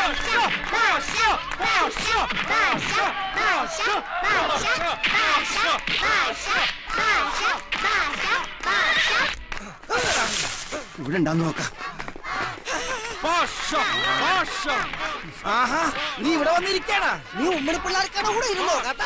ഇവിടെ ഉണ്ടാന്ന് നോക്കാം ആഹാ നീ ഇവിടെ വന്നിരിക്കണ നീ ഉമ്മണി പിള്ളേർക്കാണ് കൂടെ ഇരുന്നോ കേട്ടാ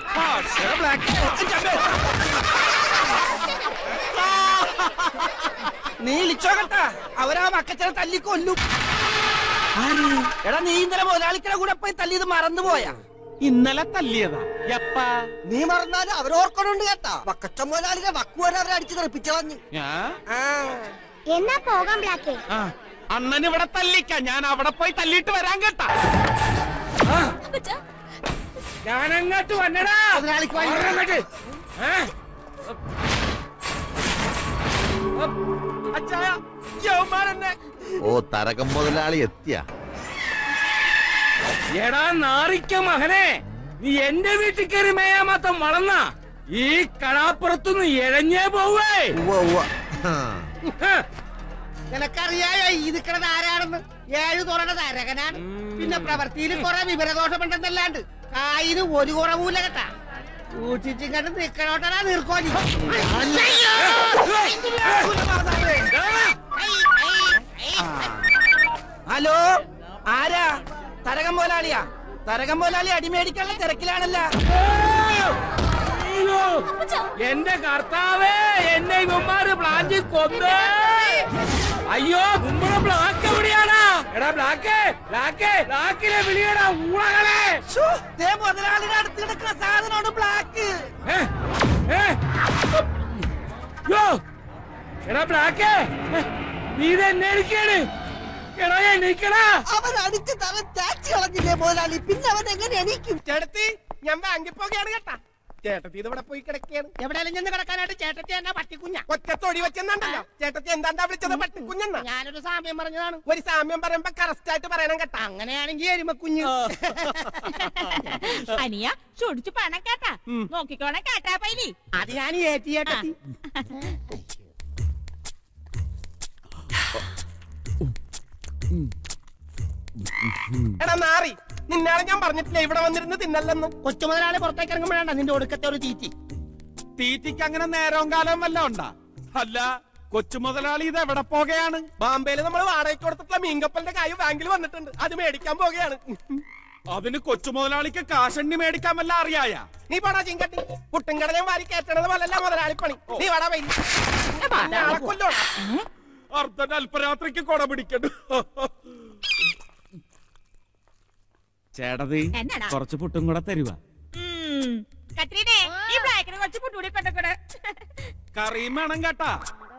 നീ ഇളിച്ചോ കേട്ടാ അവരാ മക്കച്ചനെ തല്ലിക്കൊല്ലും എടാ നീ ഇന്നലെ മുതലാളിക്കടെ കൂടെ പോയി തല്ലിയത് മറന്നുപോയാ ഇന്നലെ തല്ലിയതാ എപ്പ നീ മറന്നാലും അവരോർക്കണുണ്ട് കേട്ടാ വക്കച്ച മുതലാളിനെ വക്കുവരെ അവരെ അടിച്ചു തെറിപ്പിച്ചു കളഞ്ഞു ഞാൻ ആ എന്നാ പോകാം ബ്ലാക്കേ ആ അണ്ണൻ ഇവിടെ തല്ലിക്ക ഞാൻ അവിടെ പോയി തല്ലിയിട്ട് വരാൻ കേട്ടാ ഞാൻ അങ്ങോട്ട് വന്നടാ മുതലാളിക്ക് ഭയങ്കര അങ്ങോട്ട്. ഏ? അച്ചായ യവന്മാരെന്നെ ഓ തരകം മുതലാളി എത്തിയ എടാ നാറിക്ക മകനെ നീ എന്റെ വീട്ടിൽ കയറി മേയാമാത്തം വളർന്ന ഈ കടാപ്പുറത്തുനിന്ന് എഴഞ്ഞേ പോവേ ഹ. നിനക്കറിയായോ ഈ നിക്കണത് ആരാണെന്ന് ഏഴ് തുറന്നത് അരകനാണ് പിന്നെ പ്രവൃത്തിയിൽ കുറെ വിവരദോഷമുണ്ടെന്നല്ലാണ്ട് കായിന് ഒരു കുറവൂല കേട്ടാ സൂക്ഷിച്ചിങ്ങോട്ട് നിക്കണോട്ടടാ നീർക്കോലി ഹലോ ആരാ തരകം പോലാളിയാ തരകം പോലാളി അടിമേടിക്കാനുള്ള തിരക്കിലാണല്ല അയ്യോ! എന്റെ കർത്താവേ എന്നെ ഇവന്മാര് പ്ലാഞ്ചി കൊന്നേ അയ്യോ നമ്മുടെ ബ്ലാക്ക് എവിടെയാടാ എടാ ബ്ലാക്ക് ബ്ലാക്ക് ബ്ലാക്കിലെ വിളിയടാ ഊളകളെ മുതലാളിയുടെ അടുത്ത് കിടക്കുന്ന സാധനമാണ് ബ്ലാക്ക് ഏ? ഏ? യ്യോ! എടാ ബ്ലാക്ക് നീ ഇത് എന്നെ അടിക്കാണ് എടാ എണീക്കടാ അവൻ അടിച്ച് തല ചാച്ചി കളഞ്ഞില്ലേ മുതലാളി പിന്നെ അവൻ എങ്ങനെ എണീക്കും ചേട്ടത്തി ഞാൻ ബാങ്കിൽ പോകുകയാണ് കേട്ടാ ചേട്ടത്തി ഇത് ഇവിടെ പോയി കിടക്കുകയാണ് എവിടെയാലും ചെന്ന് കിടക്കാനായിട്ട് ചേട്ടത്തി എന്നാ പട്ടിക്കുഞ്ഞ ഒറ്റ തൊടി വെച്ചെന്നുണ്ടല്ലോ ചേട്ടത്തി എന്താണ്ടാ വിളിച്ചത് പട്ടിക്കുഞ്ഞെന്നാ ഞാനൊരു സാമ്യം പറഞ്ഞതാണ് ഒരു സാമ്യം പറയുമ്പോ കറക്റ്റ് ആയിട്ട് പറയണം കേട്ടാ അങ്ങനെയാണെങ്കിൽ എരുമക്കുഞ്ഞ് അനിയ ചുടിച്ചു പണം കേട്ടാ നോക്കിക്കോണേ കേട്ടാ പൈലി അത് ഞാൻ ഏറ്റി ചേട്ടത്തി എടാ നാറി നിന്നാണ് ഞാൻ പറഞ്ഞിട്ടില്ല ഇവിടെ വന്നിരുന്ന് തിന്നല്ലെന്ന് കൊച്ചു മുതലാളി പുറത്തേക്ക് ഇറങ്ങുമ്പോഴാണ് നിന്റെ ഒടുക്കത്തെ ഒരു തീറ്റി തീറ്റിക്ക് അങ്ങനെ നേരവും കാലവും വല്ല ഉണ്ടാ അല്ല കൊച്ചു മുതലാളി ഇത് എവിടെ പോകുകയാണ് ബാംബെയില് നമ്മൾ വാടകയ്ക്ക് കൊടുത്തിട്ടുള്ള മീൻകപ്പലിന്റെ കായ് ബാങ്കിൽ വന്നിട്ടുണ്ട് അത് മേടിക്കാൻ പോകുകയാണ് അതിന് കൊച്ചു മുതലാളിക്ക് കാശണ്ണി മേടിക്കാൻ വല്ല അറിയായ നീ പോടാ ചിങ്കട്ടി പുട്ടുംകട ഞാൻ വാരി കയറ്റണത് പോലല്ല മുതലാളിപ്പണി നീ വാടാ വൈകി നാളെ കൊല്ലോടാ അർദ്ധൻ അല്പരാത്രിക്ക് കൊട പിടിക്കണ്ട ചേട്ടതി എന്നാടാ? കുറച്ച് പുട്ടും കൂടെ തരുക കത്രീനെ ഈ ബ്ലാക്കിനെ കുറച്ച് പുട്ടൂടി കൊണ്ടക്കൂടെ കറിയും വേണം കേട്ടാ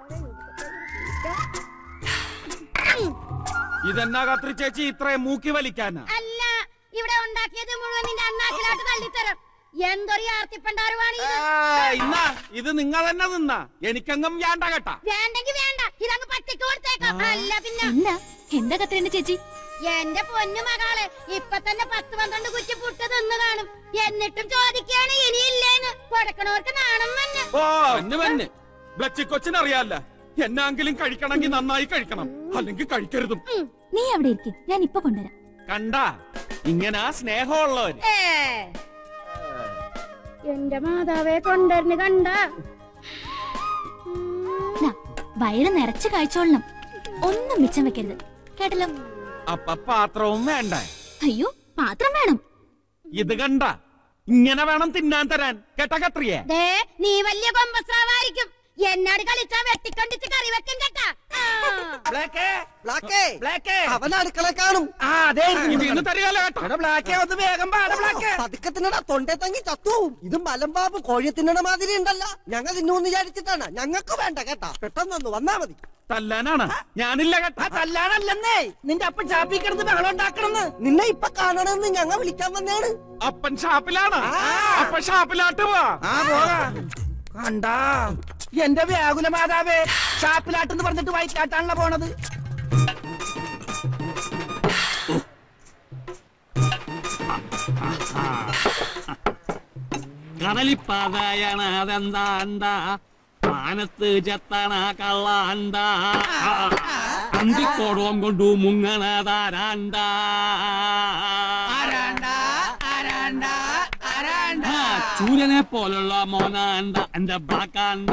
ഇതെന്നാ കത്രി ചേച്ചി ഇത്രയും മൂക്കി വലിക്കാനാ അല്ല ഇവിടെ ഉണ്ടാക്കിയത് മുഴുവൻ നിന്റെ അണ്ണാക്കിലോട്ട് തള്ളിത്തരം എന്തൊരു ആർത്തിപ്പണ്ടാറുവാണ് ഇത് ആ, ഇന്നാ ഇത് നിങ്ങൾ തന്നെ നിന്നാ എനിക്കെങ്ങും വേണ്ട കേട്ടാ വേണ്ടെങ്കി വേണ്ട ഇതങ്ങ് പട്ടിക്ക് കൊടുത്തേക്കാം അല്ല പിന്നെ എന്താ എന്താ കത്രീന ചേച്ചി എന്റെ പൊന്നു മകളെ ഇപ്പൊ തന്നെ പത്ത് പന്ത്രണ്ട് കുറ്റി പുട്ട് തിന്നു കാണും എന്നിട്ടും ചോദിക്കാണ് ഇനിയില്ലേന്ന് കൊടുക്കണവർക്ക് നാണം വന്ന് ഓ എന്ന് വന്ന് ബ്ലച്ചി കൊച്ചിനറിയാല്ല എന്നെങ്കിലും കഴിക്കണമെങ്കിൽ നന്നായി കഴിക്കണം അല്ലെങ്കിൽ കഴിക്കരുതും ഉം, നീ അവിടെ ഇരിക്കും ഞാൻ ഇപ്പൊ കൊണ്ടുവരാം കണ്ടാ ഇങ്ങനെ സ്നേഹമുള്ളവര് ഏ. എന്റെ മാതാവെ കൊണ്ടുവരുന്നു കണ്ട ദാ, വയറ് നിറച്ച് കഴിച്ചോളണം ഒന്നും മിച്ചം വെക്കരുത് കേട്ടല്ലോ അപ്പൊ പാത്രവും വേണ്ട അയ്യോ പാത്രം വേണം ഇത് കണ്ട ഇങ്ങനെ വേണം തിന്നാൻ തരാൻ കേട്ട കത്രിയെ ദേ നീ വലിയ കൊമ്പസ്രാവായിരിക്കും എന്നോട് കളിച്ചാ വെട്ടിക്കൊണ്ടിച്ച് കറി വെക്കും കേട്ടാ ആ. ബ്ലാക്കേ ബ്ലാക്കേ ബ്ലാക്കേ അവൻ അടുക്കള കാണും ആ അതെ ഇതിന്ന് തരികല്ലോ കേട്ടോ ബ്ലാക്കേ ഒന്ന് വേഗം പാട ബ്ലാക്കേ പതുക്കെ തിന്നട തൊണ്ടേ തങ്ങി ചത്തുവും ഇത് മലമ്പാമ്പ് കോഴി തിന്നണ മാതിരി ഉണ്ടല്ല ഞങ്ങൾ തിന്നൂന്ന് വിചാരിച്ചിട്ടാണ് ഞങ്ങൾക്ക് വേണ്ട കേട്ടാ പെട്ടെന്നൊന്ന് വന്നാ മതി തല്ലാനാണ് ഞാനില്ല ആ കേട്ടാ തല്ലാനല്ലെന്നേ നിന്റെ അപ്പൻ ചാപ്പി കിടന്ന് ബഹളം ഉണ്ടാക്കണമെന്ന് നിന്നെ ഇപ്പൊ കാണണമെന്ന് ഞങ്ങൾ വിളിക്കാൻ വന്നേണ് അപ്പൻ ഷാപ്പിലാണ് ആ. അപ്പൻ ഷാപ്പിലാട്ട് പോവാ ആ പോകാ കണ്ടാ എന്റെ വ്യാകുല മാതാവേ ഷാപ്പിലാട്ടെന്ന് പറഞ്ഞിട്ട് വയറ്റിലാട്ടാണല്ലോ പോണത് കടലിപ്പാതയാണ് അതെന്താ എന്താ മാനത്ത് ചെത്തണ കള്ളാണ്ട അന്തിക്കോടോം കൊണ്ടു മുങ്ങണതാരാണ്ട ആ, ചൂരനെ പോലുള്ള മോനാണ്ട എന്റെ ബ്ലാക്കാണ്ട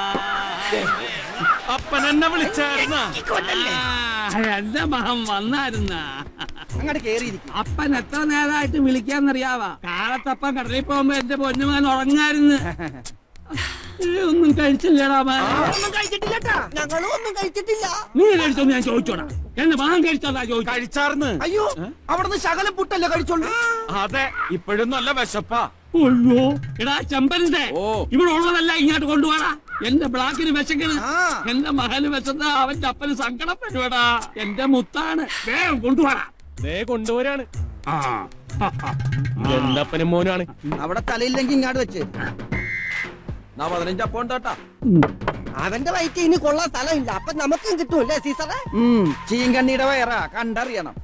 അപ്പൻ എന്നെ വിളിച്ചായിരുന്ന എന്റെ മഹം വന്നായിരുന്ന അങ്ങോട്ട് കേറിയിരിക്കും അപ്പൻ എത്ര നേരമായിട്ട് വിളിക്കാന്നറിയാവാ കാലത്തപ്പൻ കടലിൽ പോകുമ്പോ എന്റെ പൊന്നുമാൻ ഉറങ്ങായിരുന്നു ഏ, ഒന്നും കഴിച്ചില്ലടാ മാൻ ഞങ്ങളും ഒന്നും കഴിച്ചിട്ടില്ല നീ കഴിച്ചോന്ന് ഞാൻ ചോദിച്ചോടാ എന്റെ മകൻ കഴിച്ചോടാ ചോദിച്ചു കഴിച്ചാർന്ന് അയ്യോ അവിടുന്ന് ശകലം പുട്ടല്ലേ കഴിച്ചോളൂ അതെ ഇപ്പോഴും നല്ല വിശപ്പാ അയ്യോ എടാ ചെമ്പരന്റെ ഓ. ഇവിടെ ഉള്ളതല്ല ഇങ്ങോട്ട് കൊണ്ടുപോടാ എന്റെ ബ്ലാക്കിന് വിശക്കണ് ആ. എന്റെ മകന് വിശന്ന അവന്റെ അപ്പന് സങ്കടം വരുവാടാ എന്റെ മുത്താണ് വേഗം കൊണ്ടുപോടാ ദേ കൊണ്ടുവരാണ് ആ എന്തപ്പനും മോനാണ് അവിടെ തലയില്ലെങ്കിൽ ഇങ്ങാട് വെച്ച് പതിനഞ്ച് അപ്പം ഉണ്ടാട്ടാ അവന്റെ വയറ്റ് ഇനി കൊള്ളാൻ സ്ഥലമില്ല അപ്പൊ നമുക്കും കിട്ടൂല്ലേ സീസറെ ചീങ്കണ്ണിയുടെ വയറാ കണ്ടറിയണം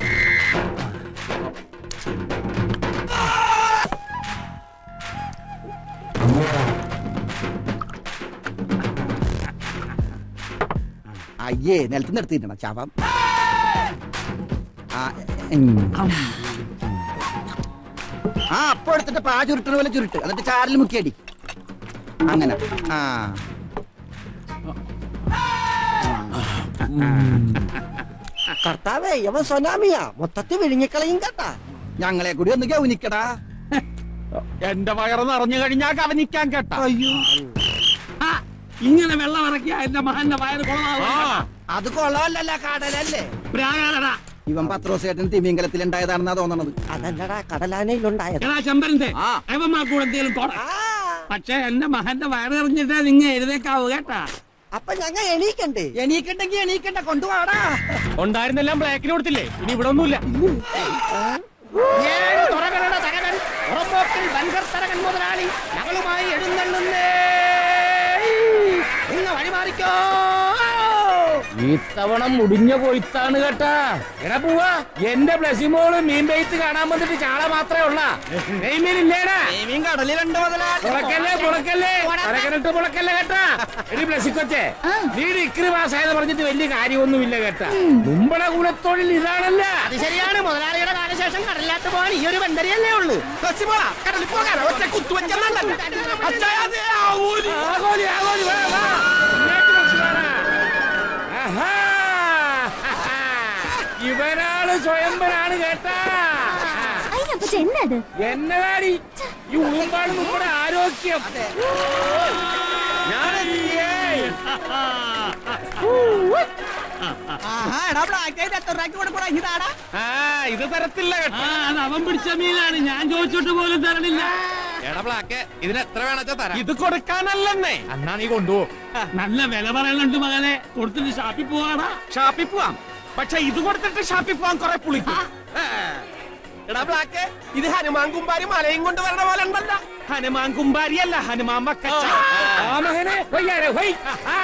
അയ്യേ നിലത്ത് നിർത്തിയിട്ടണം ചവം ആ, ഉം. ആ അപ്പൊ എടുത്തിട്ട് പാ ചുരുട്ടണ പോലെ ചുരുട്ട് എന്നിട്ട് ചാറിൽ മുക്കിയടി അങ്ങനെ ആ കർത്താവേ യവൻ സൊനാമിയാ മൊത്തത്തിൽ വിഴുങ്ങിക്കളയും കേട്ടാ ഞങ്ങളെ കൂടി ഒന്ന് ഗൗനിക്കടാ എന്റെ വയറ് നിറഞ്ഞു കഴിഞ്ഞാ കവനിക്കാൻ കേട്ടാ അയ്യോ ആ, ഇങ്ങനെ വെള്ളം ഇറക്കിയ എന്റെ മകന്റെ വയറ് ആ കൊള്ളാവോ അത് കൊള്ളാമല്ലല്ല കടലല്ലേ പ്രാകാരടാ ഇവൻ പത്രോസേട്ടൻ തിമിംഗലത്തിൽ ഉണ്ടായതാണെന്നാ തോന്നണത് അതല്ലടാ കടലാനയിലുണ്ടായത് എടാ ചെമ്പരന്റെ ആ. കൂടെ എന്തെങ്കിലും തോട പക്ഷെ എന്റെ മകന്റെ വയറ് എറിഞ്ഞിട്ട് നിങ്ങ എഴുതേക്കാവൂ കേട്ടാ അപ്പൊ ഞങ്ങൾ എണീക്കണ്ടേ എണീക്കണ്ടെങ്കി എണീക്കണ്ട കൊണ്ടുപോടാ ഉണ്ടായിരുന്നെല്ലാം ബ്ലാക്കിന് കൊടുത്തില്ലേ ഇനി ഇവിടെ ഒന്നുമില്ല ഏഴ് തുറകളുടെ തരകൻ പുറമ്പോക്കിൽ ബൻഗർ തരകൻ മുതലാളി ഞങ്ങളുമായി എഴുന്നള്ളുന്നേ ഇന്ന് വഴിമാറിക്കോ ഇത്തവണ മുടിഞ്ഞ കൊയ്ത്താണ് കേട്ടാ എടാ പോവാ എന്റെ ബ്ലസിമോള് മീൻ പെയ്ത്ത് കാണാൻ വന്നിട്ട് ചാള മാത്രമേ ഉള്ള നെയ്മീനില്ലേടാ മീൻ കടലിലുണ്ട് മുതലാളി പുളക്കല്ലേ പുളക്കല്ലേ തലകനിട്ട് പുളക്കല്ലേ കേട്ടാ എടി ബ്ലസിക്കൊച്ചെ നീ ഡിഗ്രി പാസ്സായെന്ന് പറഞ്ഞിട്ട് വലിയ കാര്യമൊന്നുമില്ല കേട്ടാ മുമ്പള കുലത്തൊഴിൽ ഇതാണല്ല അത് ശരിയാണ് മുതലാളിയുടെ കാലശേഷം കടലിലാട്ട് പോകാൻ ഈ ഒരു ബന്ധരിയല്ലേ ഉള്ളൂ കടലിൽ പോകാൻ ഒറ്റ കുത്തുവെച്ചെന്നല്ല ആഗോലി ആഗോലി വാ, വാ. ഇങ്ങോട്ട് വിളിച്ച് വാടാ. ആഹാ. ഇവനാള് സ്വയംവരാണ് കേട്ടാ അതിനപ്പച്ച എന്നത് എന്നതാടി ഈ ഉളുമ്പാണ് നമ്മുടെ ആരോഗ്യം ഞാനെത്തിയേ. ആ ഇത് തരത്തില്ല കേട്ടോ ആ അത് അവൻ പിടിച്ച മീനാണ് ഞാൻ ചോദിച്ചിട്ട് പോലും തരണില്ല എടാ ബ്ലാക്ക് ഇതിന് എത്ര വേണച്ചാ തരാം ഇത് കൊടുക്കാനല്ലെന്നേ അന്നാ നീ കൊണ്ടുപോ നല്ല വില പറയലുണ്ട് മകനെ കൊടുത്തിട്ട് ഷാപ്പിൽ പോവാടാ ഷാപ്പിൽ പോവാം പക്ഷെ ഇത് കൊടുത്തിട്ട് ഷാപ്പിൽ പോവാൻ കുറെ പുളിക്കും എടാ ബ്ലാക്ക് ഇത് ഹനുമാൻ കുമ്പാരി മലയും കൊണ്ട് വരണ പോലെ ഉണ്ടല്ലോ ഹനുമാൻ കുമ്പാരിയല്ല ഹനുമാൻ മക്കച്ച ആ മകനെ ഹൊയ്യാരെ, ഹൊയ്. ആഹാ.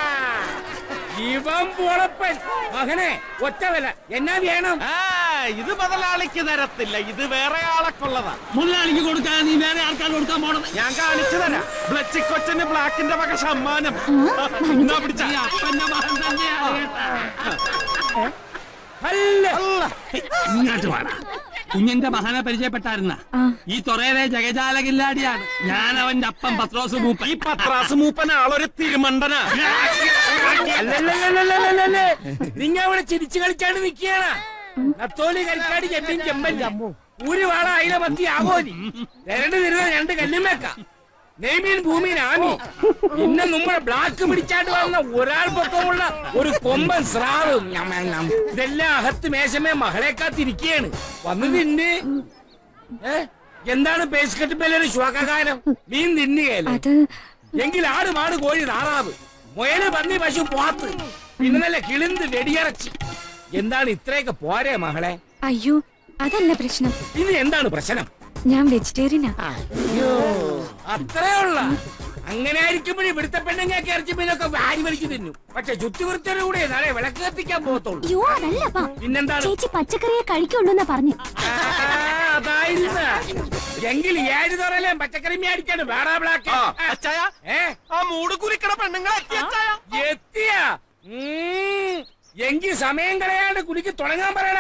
ഇവൻ പൊളപ്പൻ മകനെ ഒറ്റ വില എന്നാ വേണം ആ ഇത് മുതലാളിക്ക് തരത്തില്ല ഇത് വേറെ ആളൊക്കെള്ളതാ മുതലാളിക്ക് കൊടുക്കാൻ നീ വേറെ ആൾക്കാർ കൊടുക്കാൻ പോണത് ഞാൻ കാണിച്ചു തരാം ബ്ലച്ചിക്കൊച്ചന് ബ്ലാക്കിന്റെ വക സമ്മാനം എന്നാ പിടിച്ച ഈ അപ്പന്റെ മകൻ തന്നെയാണ് കേട്ടാ അല്ല ഇങ്ങോട്ട് വേണം കുഞ്ഞിന്റെ മകനെ പരിചയപ്പെട്ടായിരുന്ന ഈ തൊറയിലെ ജഗജാലകില്ലാടിയാണ് ഞാൻ അവന്റെ അപ്പം പത്രോസ് മൂപ്പ ഈ പത്രാസ് മൂപ്പൻ ആളൊരു തിരുമണ്ടനാ അല്ലല്ലല്ലല്ലല്ലല്ലല്ലേ. നിങ്ങ ഇവിടെ ചിരിച്ചു കളിക്കാണ്ട് നിക്കുകയാണ് നത്തോലി കരിക്കാടി ചെമ്പിൻ ചെമ്പല്ല ഒരു വാള അയില പത്തി ആകോലി രണ്ട് തിരുന്ന രണ്ട് കല്ലുമേക്ക നെയ്മീൻ ഭൂമിയിൽ ആമി പിന്നെ നമ്മുടെ ബ്ലാക്ക് പിടിച്ചാണ്ട് വന്ന ഒരാൾ പൊക്കമുള്ള ഒരു കൊമ്പൻ സ്രാവ് ഞം, ഞം, ഞം. ഇതെല്ലാം അകത്ത് മേശമേ മകളെ കാത്തിരിക്കുകയാണ് വന്ന് തിന്ന് ഏ എന്താണ് പേസ്കറ്റ് ബെല്ലൊരു ശ്വാസകാരം മീൻ തിന്നുകയല്ലേ എങ്കിൽ ആട് മാട് കോഴി താറാവ് മുയല് പന്നി പശു പോത്ത് പിന്നെ നല്ല കിളിന്ത് വെടിയിറച്ചി എന്താണ് ഇത്രയൊക്കെ പോരെ മകളെ അയ്യോ അതല്ല പ്രശ്നം ഇത് എന്താണ് പ്രശ്നം ഞാൻ വെജിറ്റേറിയനാ അത്രേ ഉള്ള അങ്ങനെ ആയിരിക്കുമ്പോഴേ ഇവിടുത്തെ പെണ്ണുങ്ങൾക്ക് ഇറച്ചി മീനൊക്കെ വാരി വലിച്ചു തിന്നു പക്ഷെ ചുറ്റുവൃത്തിയുടെ കൂടെ നാളെ വിളക്ക് കത്തിക്കാൻ പോകത്തുള്ളൂ അയ്യോ അതല്ലപ്പാ പിന്നെന്താണ് ചേച്ചി പച്ചക്കറിയെ കഴിക്കുള്ളൂ എന്നാ പറഞ്ഞു ആ, അതായിരുന്ന എങ്കിൽ ഏഴ് തുറയിലെ പച്ചക്കറി മേടിക്കാണ് വേറെ ബ്ലാക്ക് അച്ചായ ഏ ആ മൂട് കുലിക്കണ പെണ്ണുങ്ങളെ എത്തി അച്ചായ എത്തിയ എങ്കി സമയം കളയാണ്ട് കുലിക്ക് തുടങ്ങാൻ പറയണ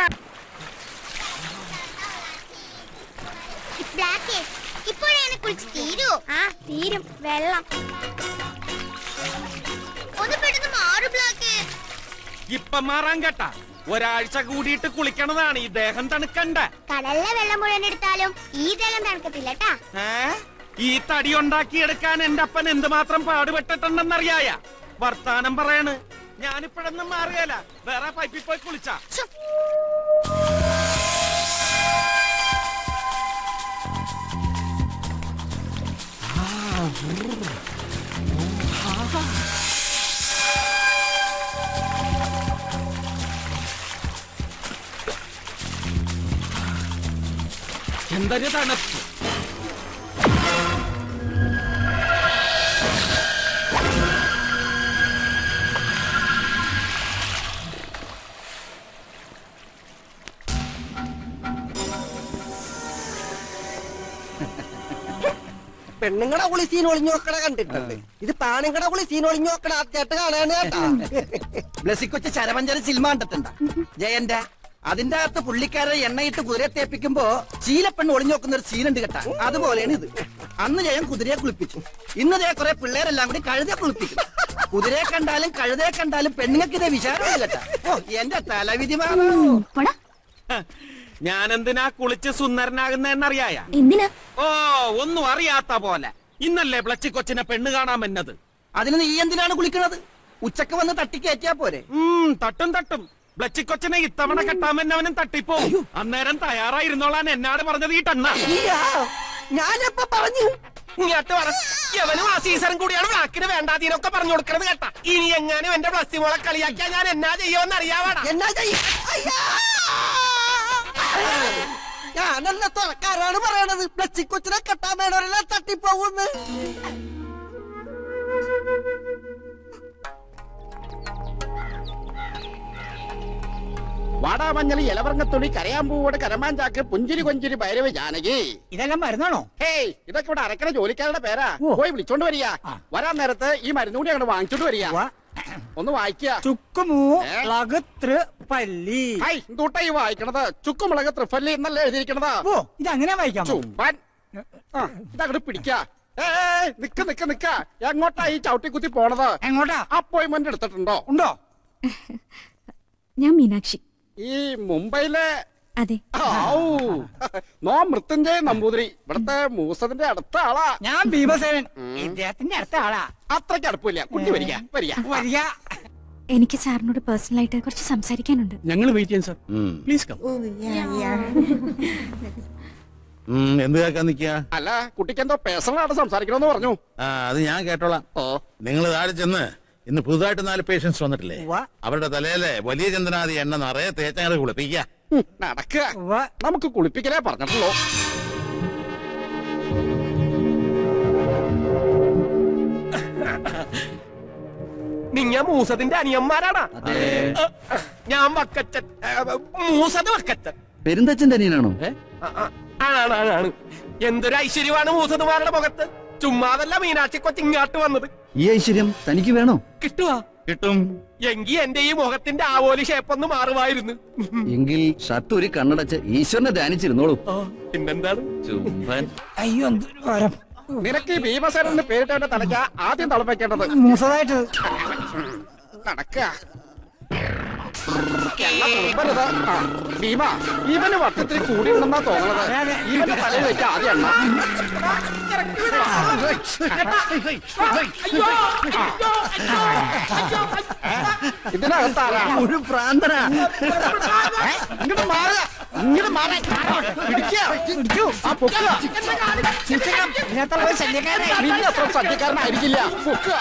ബ്ലാക്ക് ഇപ്പോഴാണ് കുളിച്ച് തീരൂ ആ തീരും വെള്ളം ഒന്ന് പെട്ടെന്ന് മാറു ബ്ലാക്ക് ഇപ്പൊ മാറാൻ കേട്ടാ ഒരാഴ്ച കൂടിയിട്ട് കുളിക്കണതാണ് ഈ ദേഹം തണുക്കണ്ട കടലിലെ വെള്ളം മുഴുവൻ എടുത്താലും ഈ ജലം തണുക്കത്തില്ല ട്ടാ ഏ ഈ തടി ഉണ്ടാക്കിയെടുക്കാൻ എന്റെ അപ്പൻ എന്തുമാത്രം പാടുപെട്ടിട്ടുണ്ടെന്നറിയായ വർത്താനം പറയാണ് ഞാനിപ്പോഴൊന്നും മാറുകയല്ല വേറെ പൈപ്പിൽ പോയി കുളിച്ചാ എന്തൊരു തണുപ്പ് പെണ്ണുങ്ങളുടെ കുളി സീൻ ഒളിഞ്ഞു നോക്കണ കണ്ടിട്ടുണ്ട് ഇത് പാണുങ്ങളുടെ കുളി സീൻ ഒളിഞ്ഞു നോക്കണ ആദ്യമായിട്ട് കാണാണ് കേട്ടാ ബ്ലസ്സിക്കൊച്ച് ചരമഞ്ചര സിനിമ കണ്ടിട്ടുണ്ട ജയന്റെ അതിന്റെ അകത്ത് പുള്ളിക്കാരെ എണ്ണയിട്ട് കുതിരയെ തേപ്പിക്കുമ്പോ ചീലപ്പെണ്ണ് ഒളിഞ്ഞു നോക്കുന്ന ഒരു സീനുണ്ട് കേട്ടാ അതുപോലെയാണ് ഇത് അന്ന് ജയൻ കുതിരയെ കുളിപ്പിച്ചു ഇന്ന് ജയ കുറെ പിള്ളേരെല്ലാം കൂടി കഴുതയെ കുളിപ്പിക്കും കുതിരയെ കണ്ടാലും കഴുതയെ കണ്ടാലും പെണ്ണുങ്ങൾക്ക് ഇതേ വിചാരമില്ല കേട്ടാ ഓ എന്റെ തലവിധി മാറോ പോടാ ഞാനെന്തിനാ കുളിച്ച് സുന്ദരനാകുന്നതെന്നറിയായ എന്തിനാ ഓ ഒന്നും അറിയാത്ത പോലെ ഇന്നല്ലേ പ്ലച്ചി കൊച്ചിനെ പെണ്ണ് കാണാൻ വന്നത് അതിന് നീ എന്തിനാണ് കുളിക്കണത് ഉച്ചക്ക് വന്ന് തട്ടിക്കയറ്റിയാ പോരെ ഉം, തട്ടും തട്ടും ബ്ലച്ചിക്കൊച്ചിനെ ഇത്തവണ കെട്ടാമെന്നവനും തട്ടിപ്പോ അന്നേരം തയ്യാറായിരുന്നോളാൻ എന്നാട് പറഞ്ഞത് ഈ ടണ്ണ ഞാനെപ്പ പറഞ്ഞു ഇങ്ങോട്ട് പറ യവനും ആ സീസണും കൂടിയാണ് ബ്ലാക്കിന് വേണ്ടാതീനൊക്കെ പറഞ്ഞു കൊടുക്കണത് കേട്ടാ ഇനി എങ്ങാനും എന്റെ പ്ലസ് മോളെ കളിയാക്കിയാ ഞാൻ എന്നാ ചെയ്യുമെന്ന് അറിയാവാടാ എന്നാ ചെയ്യ അയ്യാ! ഞാനല്ല തുറക്കാരാണ് പറയണത് പ്ലച്ചിക്കൊച്ചിനെ കെട്ടാൻ വേണവരെല്ലാം തട്ടിപ്പോകുന്ന് വാടാമഞ്ഞളി ഇലവർങ്ങത്തുള്ളി കരയാമ്പൂവോട് കരമാഞ്ചാക്ക് പുഞ്ചിരി കൊഞ്ചിരി ഭൈരവ ജാനകി ഇതെല്ലാം മരുന്നാണോ ഹേയ് ഇതൊക്കെ ഇവിടെ അരക്കണ ജോലിക്കാരുടെ പേരാ പോയി വിളിച്ചോണ്ട് വരിക വരാൻ നേരത്ത് ഈ മരുന്ന് കൂടി അങ്ങോട്ട് വാങ്ങിച്ചോണ്ട് വരിക ഒന്ന് വായിക്കുക ചുക്കുമൂ ഏ? ലകതൃ പല്ലി ഹൈ എന്തൂട്ടാ ഈ വായിക്കണത് ചുക്കുമുളക് ത്രിഫല്ലി എന്നല്ലേ എഴുതിയിരിക്കണത് ഓ ഇത് അങ്ങനെ വായിക്കാം ചുമ്പൻ ആ, ഇതങ്ങോട്ട് പിടിക്ക ഏയ് നിക്ക നിക്ക നിക്ക എങ്ങോട്ടാ ഈ ചവിട്ടി കുത്തി പോണത് എങ്ങോട്ടാ അപ്പോയിന്റ്മെന്റ് എടുത്തിട്ടുണ്ടോ ഉണ്ടോ ഞാൻ മീനാക്ഷി ഈ മുംബൈയിലെ അതെ ഔ, നോ മൃത്യുഞ്ജയ നമ്പൂതിരി ഇവിടത്തെ മൂസതിന്റെ അടുത്ത ആളാ ഞാൻ ഭീമസേനൻ ഇദ്ദേഹത്തിന്റെ അടുത്ത ആളാ അത്രയ്ക്ക് അടുപ്പില്ല കുട്ടി വരിക വരിക വരിക എനിക്ക് സാറിനോട് പേഴ്സണലായിട്ട് കുറച്ച് സംസാരിക്കാനുണ്ട് ഞങ്ങൾ വെയിറ്റ് ചെയ്യാം സാർ പ്ലീസ് കം എന്ത് കേൾക്കാൻ നിക്ക അല്ല കുട്ടിക്ക് എന്തോ പേഴ്സണലായിട്ട് സംസാരിക്കണമെന്ന് പറഞ്ഞു ആ അത് ഞാൻ കേട്ടോളാം ഓ നിങ്ങൾ താഴെ ചെന്ന് ഇന്ന് പുതുതായിട്ട് നാല് പേഷ്യൻസ് വന്നിട്ടില്ലേ ഉവ്വ. അവരുടെ തലയിലെ വലിയ ചന്ദ്രനാദി എണ്ണ നിറയെ തേച്ചങ്ങനെ കുളിപ്പിക്കുക ഉം, നടക്കുക ഉവ്വ. നമുക്ക് കുളിപ്പിക്കലേ പറഞ്ഞിട്ടുള്ളൂ നിങ്ങ മൂസത്തിന്റെ അനിയന്മാരാണ് ഞാൻ വക്കച്ചൻ ഏ, മൂസത് വക്കച്ചൻ പെരുന്തച്ഛന്റെ അനിയനാണോ ആ, ആ, ആണാണ് ആണാണ് എന്തൊരു ഐശ്വര്യമാണ് മൂസതുമാരുടെ മുഖത്ത് ചുമ്മാതല്ല മീനാക്ഷി കൊച്ചിങ്ങാട്ട് വന്നത് ഈ ഐശ്വര്യം തനിക്ക് വേണോ കിട്ടുവാ കിട്ടും എങ്കി എന്റെ ഈ മുഖത്തിന്റെ ആവോലി ഷേപ്പൊന്ന് മാറുമായിരുന്നു എങ്കിൽ ഷർട്ട് ഒരു കണ്ണടച്ച് ഈശ്വരനെ ധ്യാനിച്ചിരുന്നോളൂ ആ, പിന്നെന്താണ് ചുംബൻ അയ്യോ എന്തൊരു വരം നിനക്ക് ഈ ഭീമസേനൻ എന്ന് പേരിട്ടവന്റെ തലയ്ക്ക് ആദ്യം തളപ്പിക്കേണ്ടത് മൂസതായിട്ട് നടക്കുക എണ്ണ തുപ്പരുത്. ആ, ഭീമ ഇവന് വട്ടത്തിൽ കൂടിയിട്ടുണ്ടെന്നാ തോന്നണത് ഇവന്റെ തലയിൽ വെച്ച ആദ്യം എണ്ണ ഇതിനകത്താരാ ഒരു പ്രാന്തനാ ഇങ്ങോട്ട് മാറുക ഇങ്ങോട്ട് മാറാൻ പിടിക്കുക പിടിച്ചു ആ പൊക്കുക ശിക്ഷണം ഇതിനകത്തുള്ള ശല്യക്കാരെ നിന്റെ അത്ര സദ്യക്കാരനായിരിക്കില്ല പൊക്കുക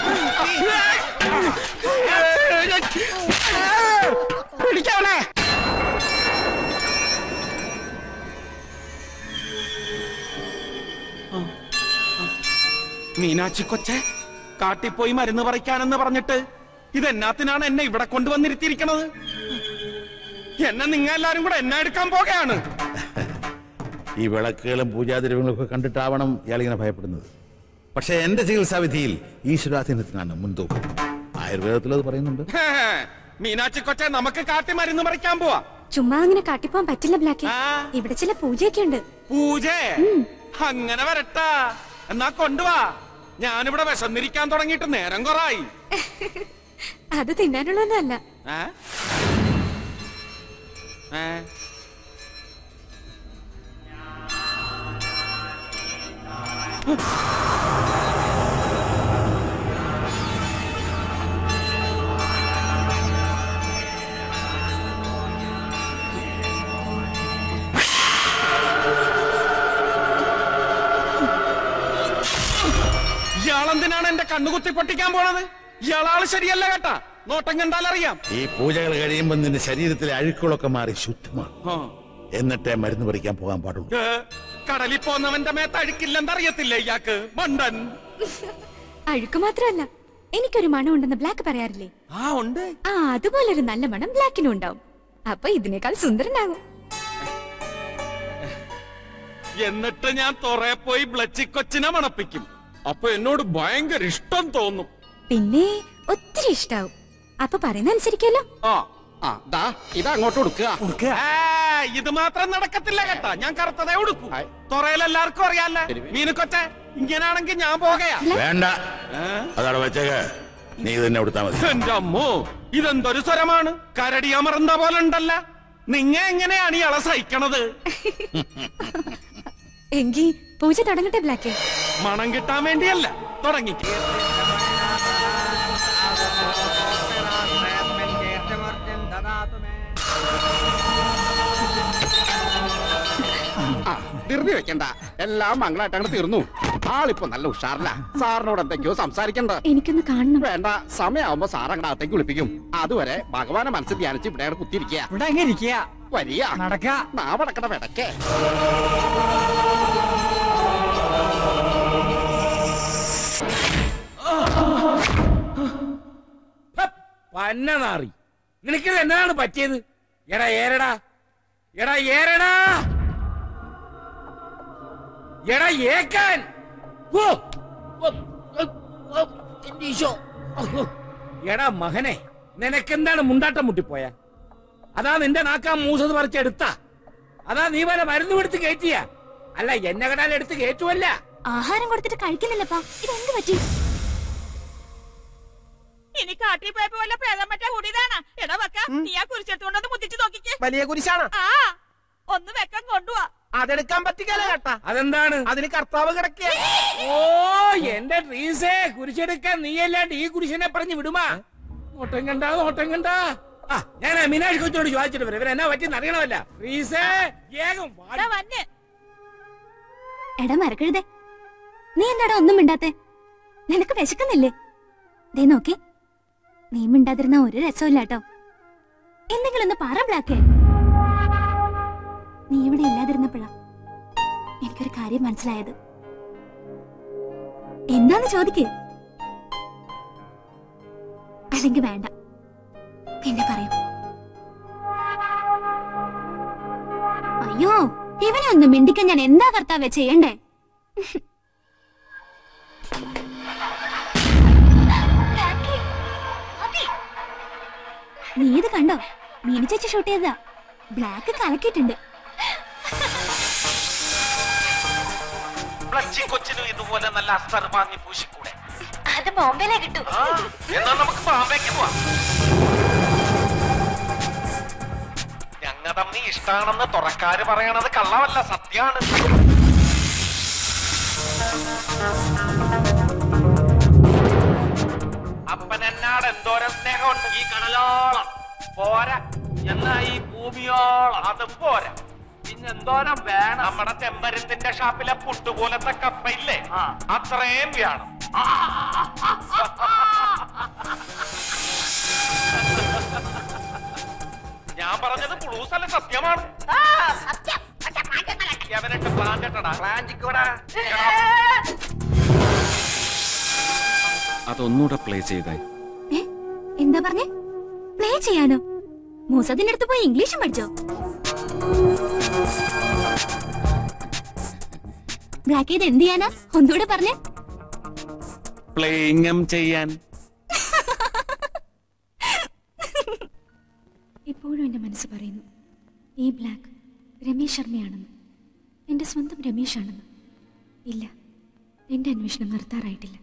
പിടിക്കവനെ മീനാക്ഷി കൊച്ചെ കാട്ടിപ്പോയി മരുന്ന് പറിക്കാനെന്ന് പറഞ്ഞിട്ട് ഇതെന്നാത്തിനാണ് എന്നെ ഇവിടെ കൊണ്ടുവന്നിരുത്തിയിരിക്കണത് എന്നെ നിങ്ങൾ എല്ലാരും കൂടെ എന്നെ എടുക്കാൻ പോകുകയാണ് ഈ വിളക്കുകളും പൂജാദ്രവ്യങ്ങളും ഒക്കെ കണ്ടിട്ടാവണം ഇയാളിങ്ങനെ ഭയപ്പെടുന്നത് പക്ഷെ എന്റെ ചികിത്സാ വിധിയിൽ ഈശ്വരാധീനത്തിനാണ് മുൻതൂക്കം ആയുർവേദത്തിൽ അത് പറയുന്നുണ്ട് ഹേ, മീനാച്ചി കൊച്ചെ നമുക്ക് കാട്ടി മരുന്ന് പറിക്കാൻ പോവാ ചുമ്മാ അങ്ങനെ കാട്ടിപ്പോവാൻ പറ്റില്ല ബ്ലാക്കി ആ. ഇവിടെ ചില പൂജയൊക്കെ ഉണ്ട് പൂജ അങ്ങനെ വരട്ടാ എന്നാ കൊണ്ടുവാ ഞാനിവിടെ വിശന്നിരിക്കാൻ തുടങ്ങിയിട്ട് നേരം കൊറായി അത് തിന്നാനുള്ളതല്ല ഏ? ഏ? ഇയാളെന്തിനാണ് എന്റെ കണ്ണുകുത്തി പൊട്ടിക്കാൻ പോണത് ഇയാളാള് ശരിയല്ല കേട്ടാ നോട്ടം കണ്ടാലറിയാം ഈ പൂജകൾ കഴിയുമ്പോൾ നിന്റെ ശരീരത്തിലെ അഴുക്കുകളൊക്കെ മാറി ശുദ്ധമാണ് ആ. എന്നിട്ടേ മരുന്ന് പറിക്കാൻ പോകാൻ പാടുള്ളൂ ഏ, കടലിൽ പോന്നവന്റെ മേത്ത് അഴുക്കില്ലെന്നറിയത്തില്ലേ ഇയാൾക്ക് മണ്ടൻ അഴുക്ക് മാത്രമല്ല എനിക്കൊരു മണം ഉണ്ടെന്ന് ബ്ലാക്ക് പറയാറില്ലേ ആ ഉണ്ട് ആ അതുപോലൊരു നല്ല മണം ബ്ലാക്കിനും ഉണ്ടാവും അപ്പൊ ഇതിനേക്കാൾ സുന്ദരനാകും എന്നിട്ട് ഞാൻ തുറേ പോയി ബ്ലച്ചിക്കൊച്ചിനെ മണപ്പിക്കും അപ്പൊ എന്നോട് ഭയങ്കര ഇഷ്ടം തോന്നും പിന്നെ ഒത്തിരി ഇഷ്ടാവും അപ്പൊ പറയുന്ന അനുസരിക്കല്ലോ ആ ആ ദാ ഇത് അങ്ങോട്ട് കൊടുക്കുക ഏ, ഇത് മാത്രം നടക്കത്തില്ല കേട്ടാ ഞാൻ കറുത്തതേ ഉടുക്കൂ തുറയിൽ എല്ലാവർക്കും അറിയാല്ല മീനുക്കൊച്ചെ ഇങ്ങനാണെങ്കിൽ ഞാൻ പോകയാ വേണ്ട ഏ? അതവിടെ വെച്ചേക്ക് നീ തന്നെ കൊടുത്താ മതി എന്റെ അമ്മോ ഇതെന്തൊരു സ്വരമാണ് കരടി അമർന്ന പോലെ ഉണ്ടല്ല നിങ്ങ എങ്ങനെയാണ് ഇയാളെ സഹിക്കണത് എങ്കി പൂജ തുടങ്ങട്ടെ ബ്ലാക്ക് മണം കിട്ടാൻ വേണ്ടിയല്ല തുടങ്ങിക്ക് ആ ധൃതി വെക്കണ്ട എല്ലാം മംഗളായിട്ട് അങ്ങ് തീർന്നു ആളിപ്പോ നല്ല ഉഷാറില്ല സാറിനോട് എന്തൊക്കെയോ സംസാരിക്കണ്ട എനിക്കൊന്ന് കാണണം വേണ്ട സമയമാവുമ്പോ സാർ അങ്ങടെ അകത്തേക്ക് വിളിപ്പിക്കും അതുവരെ ഭഗവാനെ മനസ്സിൽ ധ്യാനിച്ച് ഇവിടെ അങ്ങട് കുത്തിയിരിക്കുക ഇവിടെ എങ്ങനെ ഇരിക്കുക വരിക നടക്ക നാവടക്കട വിടക്കേ പന്ന നാറി നിനക്കിത് എന്താണ് പറ്റിയത് എടാ ഏരടാ എടാ ഏരടാ എടാ ഏക്കാൻ ഓ! ഓ! ഓ! ഓ! എന്റെ ഈശോ! ഓ! എടാ മകനെ നിനക്കെന്താണ് മുണ്ടാട്ടം മുട്ടിപ്പോയ അതാ നിന്റെ നാക്കാൻ മൂസത് പറിച്ചെടുത്ത അതാ നീ വല്ല മരുന്ന് പിടിച്ച് കയറ്റിയ അല്ല എന്നെ കടാൽ എടുത്ത് കയറ്റുമല്ല ആഹാരം കൊടുത്തിട്ട് കഴിക്കുന്നില്ലപ്പാ ഇതെന്ത് പറ്റി ഇനി കാട്ടിൽ പോയപ്പോ വല്ല പ്രേതം പറ്റ കൂടിയതാണ് എടാ വെക്ക നീ ആ കുരിശെടുത്തോണ്ടൊന്ന് മുത്തിച്ച് നോക്കിക്കേ വലിയ കുരിശാണ് ആ ഒന്ന് വെക്കം കൊണ്ടുവാ അതെടുക്കാൻ പറ്റിക്കല കേട്ടാ അതെന്താണ് അതിന് കർത്താവ് കിടക്കുക ഓ എന്റെ ട്രീസേ കുരിശെടുക്കാൻ നീയല്ലാണ്ട് ഈ കുരിശിനെ പറഞ്ഞു വിടുമാ നോട്ടം കണ്ടാ നോട്ടം കണ്ടാ ആ ഞാൻ മീനാക്ഷി കൊച്ചോട് ചോദിച്ചിട്ട് വരാം ഇവരെന്നാ പറ്റിയെന്ന് അറിയണമല്ല ട്രീസേ വേഗം വാടി. ഇതാ വന്ന് എടാ മരക്കഴുതേ നീ എന്താടാ ഒന്നും മിണ്ടാത്തെ നിനക്ക് വിശക്കുന്നില്ലേ ദേ നോക്കി നീ മിണ്ടാതിരുന്ന ഒരു രസമില്ല കേട്ടോ എന്തെങ്കിലും ഒന്ന് പറ ബ്ലാക്കേ നീ ഇവിടെ ഇല്ലാതിരുന്നപ്പോഴാ എനിക്കൊരു കാര്യം മനസ്സിലായത് എന്താന്ന് ചോദിക്കേ അല്ലെങ്കിൽ വേണ്ട പിന്നെ പറയൂ അയ്യോ ഇവനെ ഒന്ന് മിണ്ടിക്കാൻ ഞാൻ എന്താ കർത്താവേ ചെയ്യണ്ടേ നീ ഇത് കണ്ടോ മീനി ചേച്ചി ഷൂട്ട് ചെയ്തതാ ബ്ലാക്ക് കലക്കിയിട്ടുണ്ട് കൊച്ചിനും ഇതുപോലെ നല്ല അസ്തർ വാങ്ങി പൂശിക്കൂടെ അത് ബോംബെയിലേ കിട്ടൂ എന്നാ നമുക്ക് ബാമ്പേക്ക് പോവാം ഞങ്ങ തമ്മി ഇഷ്ടാണെന്ന് തുറക്കാര് പറയണത് കള്ളമല്ല സത്യാണ് അപ്പനെന്നാട് എന്തോരം സ്നേഹമുണ്ട് ഈ കടലോളം പോരാ എന്നാ ഈ ഭൂമിയോളം അതും പോരാ പിന്നെന്തോരം വേണം നമ്മുടെ ചെമ്പരത്തിന്റെ ഷാപ്പിലെ പുട്ടുപോലത്തെ കപ്പയില്ലേ അത്രയും വേണം ഞാൻ പറഞ്ഞത് പുളൂസ് അല്ല സത്യമാണ് അവനിട്ട് പ്ലാൻ കെട്ടടാ പ്ലാൻ അതൊന്നുകൂടെ പ്ലേ ചെയ്തായി ഏ എന്താ പറഞ്ഞേ പ്ലേ ചെയ്യാനോ മൂസത്തിന്റെ അടുത്ത് പോയി ഇംഗ്ലീഷും പഠിച്ചോ ബ്ലാക്ക് ചെയ്ത് എന്ത് ചെയ്യാനാ ഒന്നുകൂടെ പറഞ്ഞേ പ്ലേയിങ്ങം ചെയ്യാൻ എന്റെ മനസ്സ് പറയുന്നു ഈ ബ്ലാക്ക് രമേശ് ശർമ്മയാണെന്ന് എന്റെ സ്വന്തം രമേശാണെന്ന് ഇല്ല എന്റെ അന്വേഷണം നിർത്താറായിട്ടില്ല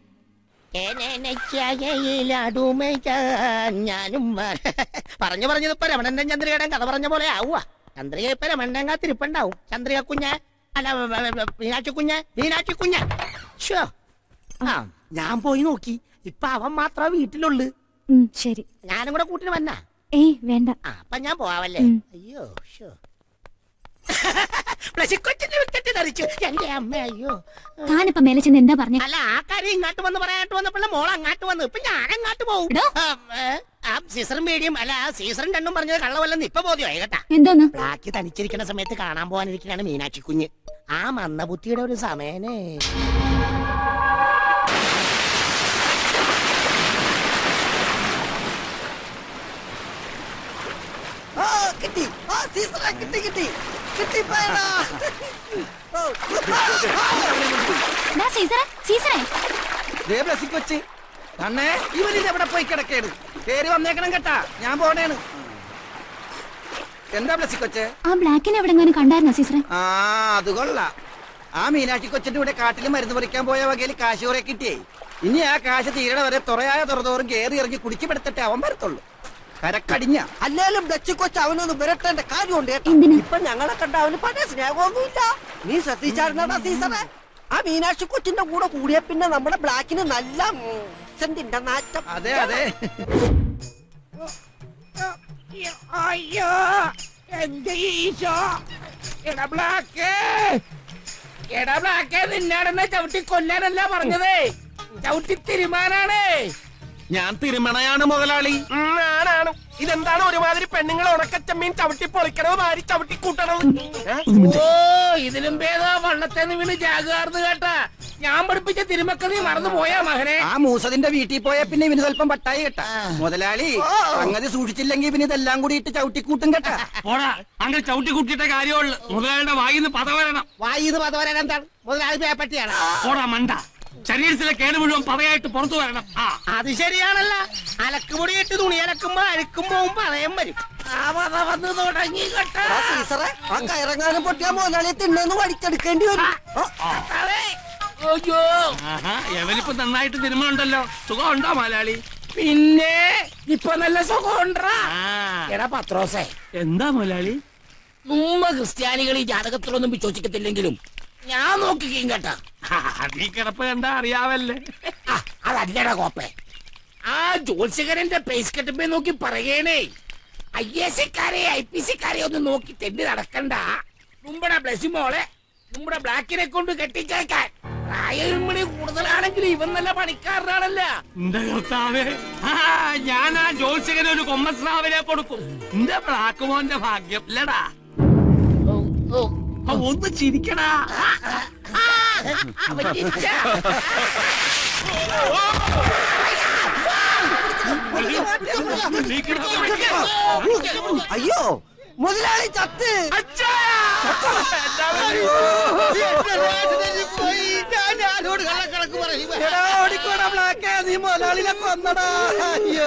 ഞാനും പറഞ്ഞു പറഞ്ഞത് ഇപ്പൊ രമണന്റെ ചന്ദ്രികയുടെ കഥ പറഞ്ഞ പോലെ ആവുക ചന്ദ്രിക ഇപ്പൊ രമണന്റെ തിരുപ്പുണ്ടാവും ചന്ദ്രിക കുഞ്ഞ അല്ല മീനാക്ഷി കുഞ്ഞ മീനാക്ഷി കുഞ്ഞ ശ്ശോ. ആ ഞാൻ പോയി നോക്കി ഇപ്പൊ അവൻ മാത്രമേ വീട്ടിലുള്ളു ഉം, ശരി ഞാനും കൂടെ കൂട്ടിന് വന്നാ ഏയ് വേണ്ട ആ അപ്പൊ ഞാൻ പോവാവല്ലേ ഉം. അയ്യോ ഷോ പ്ലസിക്കൊച്ചിന്റെ വിക്കറ്റ് തെറിച്ചു എന്റെ അമ്മ അയ്യോ താനിപ്പോ മേലെ ചെന്ന് എന്താ പറഞ്ഞ അല്ല ആ കാര്യം ഇങ്ങോട്ട് വന്ന് പറയാനായിട്ട് വന്നപ്പോൾ മോൾ അങ്ങോട്ട് വന്നു ഇപ്പൊ ഞാൻ അങ്ങോട്ട് പോകും എടോ. ആ, ഏ, ആ സീസറും മീഡിയം അല്ല ആ സീസറും രണ്ടും പറഞ്ഞത് കള്ളവല്ലെന്ന് ഇപ്പൊ ബോധ്യമായി കേട്ടാ എന്തോന്ന് ബ്ലാക്ക് തനിച്ചിരിക്കുന്ന സമയത്ത് കാണാൻ പോകാനിരിക്കുകയാണ് മീനാക്ഷി കുഞ്ഞ് ആ മന്ദബുദ്ധിയുടെ ഒരു സമയനേ ആ കിട്ടി ആ സീസറെ കിട്ടി കിട്ടി കിട്ടി പോയടാ ഓ, ദാ സീസറെ സീസറെ ദേ ബ്ലസ്സിക്ക് വെച്ച് കണ്ണേ ഇവരിത് എവിടെ പോയി കിടക്കേണ് കേറി വന്നേക്കണം കേട്ടാ ഞാൻ പോണേണ് എന്താ ബ്ലസ്സിക്ക് വെച്ച് ആ ബ്ലാക്കിനെ എവിടെങ്ങാനും കണ്ടായിരുന്നോ സീസറെ ആ അത് കൊള്ളാം ആ മീനാക്ഷി കൊച്ചിന്റെ കൂടെ കാട്ടിൽ മരുന്ന് പറിക്കാൻ പോയ വകയിൽ കാശ് കുറെ കിട്ടിയേ ഇനി ആ കാശ് തീരണ വരെ തുറയായ തുറതോറും കേറി ഇറങ്ങി കുടിച്ചു പെടുത്തിട്ട് അവൻ വരത്തുള്ളൂ കരക്കടിഞ്ഞ അല്ലേലും ഡച്ച് കൊച്ച് അവനൊന്ന് വിരട്ടേണ്ട കാര്യമുണ്ട് എന്തിന്? ഇപ്പൊ ഞങ്ങളെ കണ്ട അവന് പഴയ സ്നേഹമൊന്നുമില്ല നീ ശ്രദ്ധിച്ചായിരുന്നടാ സീസറെ ആ മീനാക്ഷി കൊച്ചിന്റെ കൂടെ കൂടിയ പിന്നെ നമ്മുടെ ബ്ലാക്കിന് നല്ല സെന്റിന്റെ നാറ്റം അതെ അതെ അയ്യോ എന്റെ ഈശോ എടാ ബ്ലാക്ക് എടാ ബ്ലാക്ക് നിന്നാടെന്നെ ചവിട്ടി കൊല്ലാനല്ല പറഞ്ഞതേ ചവിട്ടി തിരുമാനാണേ ഞാൻ തിരുമണയാണ് മുതലാളി ആണാണ് ഇതെന്താണ് ഒരുമാതിരി പെണ്ണുങ്ങൾ ഉണക്കച്ചമ്മീൻ ചവിട്ടി പൊളിക്കണത് മാരി ചവിട്ടി കൂട്ടണത് ഏ? ഓ ഇതിലും ഭേദ വള്ളത്തേന്ന് വീണ് ജാഗാർന്ന് കേട്ടാ ഞാൻ പഠിപ്പിച്ച തിരുമക്കതി മറന്നു പോയാ മകനെ ആ മൂസതിന്റെ വീട്ടിൽ പോയ പിന്നെ ഇവന് സ്വല്പം പട്ടായി കേട്ടാ മുതലാളി സംഗതി സൂക്ഷിച്ചില്ലെങ്കിൽ ഇവന് ഇതെല്ലാം കൂടി ഇട്ട് ചവിട്ടിക്കൂട്ടും കേട്ടാ പോടാ അങ്ങനെ ചവിട്ടി കുട്ടിയിട്ട കാര്യമുള്ളു മുതലാളിയുടെ വായിന്ന് പത വരണം വായിന്ന് പത വരാൻ എന്താണ് മുതലാളി പേപ്പറ്റിയാണ് പോടാ മണ്ട ശരീരത്തിലെ കേട് മുഴുവൻ പതയായിട്ട് പുറത്തു വരണം ആ അത് ശരിയാണല്ല അലക്കുപൊടി ഇട്ട് തുണി അലക്കുമ്പോ അഴുക്കും പോകുമ്പോ അതയം വരും ആ പത വന്ന് തുടങ്ങി കേട്ടാ ആ സീസറെ ആ കയറങ്ങാനും പൊട്ടിയ മുതലാളിയെ തിന്നെന്ന് വടിച്ചെടുക്കേണ്ടി വരും ആ, അതെ. അയ്യോ ആഹാ എവനിപ്പോ നന്നായിട്ട് തിരുമുണ്ടല്ലോ സുഖമുണ്ടോ മലയാളി പിന്നെ ഇപ്പൊ നല്ല സുഖമുണ്ടാ എടാ പത്രോസേ എന്താ മുതലാളി നമ്മ ക്രിസ്ത്യാനികൾ ഈ ജാതകത്തിലൊന്നും വിശ്വസിക്കത്തില്ലെങ്കിലും ഞാൻ നോക്കിക്കും കേട്ടാ ആ, നീ കിടപ്പ് കണ്ടാ അറിയാവല്ലേ ആ, അതല്ലടാ കോപ്പേ ആ ജോത്സ്യകരന്റെ പേസ് കെട്ടുമ്പോ നോക്കി പറയണേ ഐ എസ് കാരെ ഐ പി സിക്കാരെ ഒന്നും നോക്കി തെണ്ടി നടക്കണ്ട നമ്മുടെ ബ്ലസ്സി മോളെ നമ്മുടെ ബ്ലാക്കിനെ കൊണ്ട് കെട്ടിച്ചേക്കാൻ പ്രായം മണി കൂടുതലാണെങ്കിൽ ഇവൻ നല്ല പണിക്കാരനാണല്ല എന്റെ കർത്താവേ ആ ഞാൻ ആ ജോത്സ്യകന് ഒരു കൊമ്മസ്രാവിനെ കൊടുക്കും എന്റെ ബ്ലാക്കുമോന്റെ ഭാഗ്യം ഇല്ലടാ ആ, ഒന്ന് ചിരിക്കടാ അവൻ ചിരിച്ചാ. നീ കിടന്ന് അയ്യോ മുതലാളി ചത്ത് എടാ, ഓടിക്കോടാ ബ്ലാക്കേ, നീ മുതലാളിനെ കൊന്നടാ അയ്യോ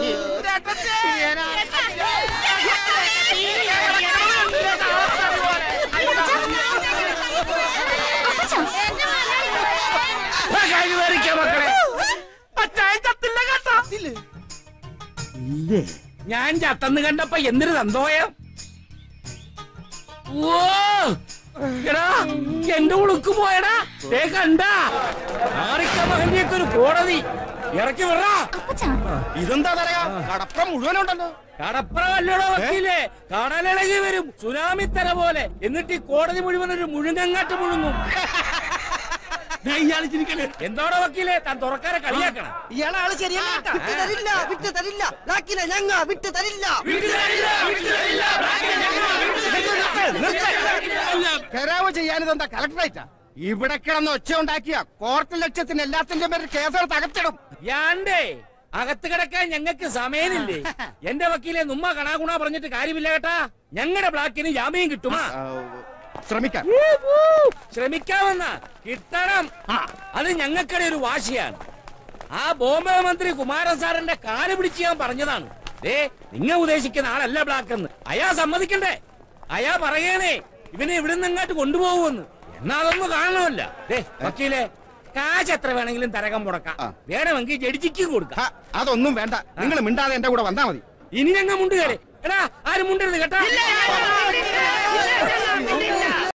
ആ, കഴിവ് പറിക്കാം മക്കളെ അച്ചായൻ ചത്തില്ല കേട്ടാ ഞാൻ ചത്തന്ന് കണ്ടപ്പോ എന്തൊരു സന്തോഷം ഓ എടാ എന്റെ ഉളുക്ക് പോയടാ ഏ കണ്ടാ ആറിക്ക മഹന്തിയൊക്കെ ഒരു കോടതി ഇറക്കി വിടാ അപ്പച്ചാ ഇതെന്താ പറയാ കടപ്പുറം മുഴുവനുണ്ടല്ലോ കടപ്പുറ വല്ലോടോ വക്കീലേ കടലിളകി വരും സുനാമി തര പോലെ എന്നിട്ട് ഈ കോടതി മുഴുവൻ ഒരു മുഴുങ്ങങ്ങാട്ട് മുഴുങ്ങും ദേ, ഇയാള് ചിരിക്കല്ലേ എന്തോടോ വക്കീലേ താൻ തുറക്കാരെ കളിയാക്കണം ഇയാളെ ആള് ശരിയല്ല കേട്ടാ. വിട്ട് തരില്ല വിട്ട് തരില്ല ബ്ലാക്കിനെ ഞങ്ങ വിട്ട് തരില്ല കരാവ് ചെയ്യാനിതെന്താ കളക്ടറേറ്റാ ഇവിടെ കിടന്ന് ഒച്ച ഉണ്ടാക്കിയ കോർട്ട് ലക്ഷ്യത്തിന് എല്ലാത്തിന്റെ പേരിൽ കേസെടുത്ത് അകത്തിടും യാണ്ടേ അകത്ത് കിടക്കാൻ ഞങ്ങൾക്ക് സമയമില്ലേ എന്റെ വക്കീലെ നുമ്മ കണാകുണ പറഞ്ഞിട്ട് കാര്യമില്ല കേട്ടാ ഞങ്ങളുടെ ബ്ലാക്കിന് ജാമ്യം കിട്ടുമാ ശ്രമിക്കാം ശ്രമിക്കാമെന്ന കിട്ടണം അത് ഞങ്ങൾക്കിടെ ഒരു വാശിയാണ് ആ ബോംബെ മന്ത്രി കുമാരൻ സാറിന്റെ കാല് പിടിച്ച് ഞാൻ പറഞ്ഞതാണ് ഏ നിങ്ങ ഉദ്ദേശിക്കുന്ന ആളല്ല ബ്ലാക്ക് എന്ന് അയാ സമ്മതിക്കണ്ടേ അയാ പറയണേ ഇവനെ ഇവിടുന്ന് അങ്ങോട്ട് കൊണ്ടുപോകുമെന്ന് എന്നാ അതൊന്നും കാണണമല്ല ദേ വക്കീലെ കാശ് എത്ര വേണമെങ്കിലും തരകം മുടക്കാം വേണമെങ്കിൽ ജഡ്ജിക്ക് കൊടുക്കാം അതൊന്നും വേണ്ട നിങ്ങൾ മിണ്ടാതെ എന്റെ കൂടെ വന്നാ മതി ഇനി ഞങ്ങൾ മുണ്ടുകയല്ലേ എടാ ആരും മുണ്ടരുത് കേട്ടാ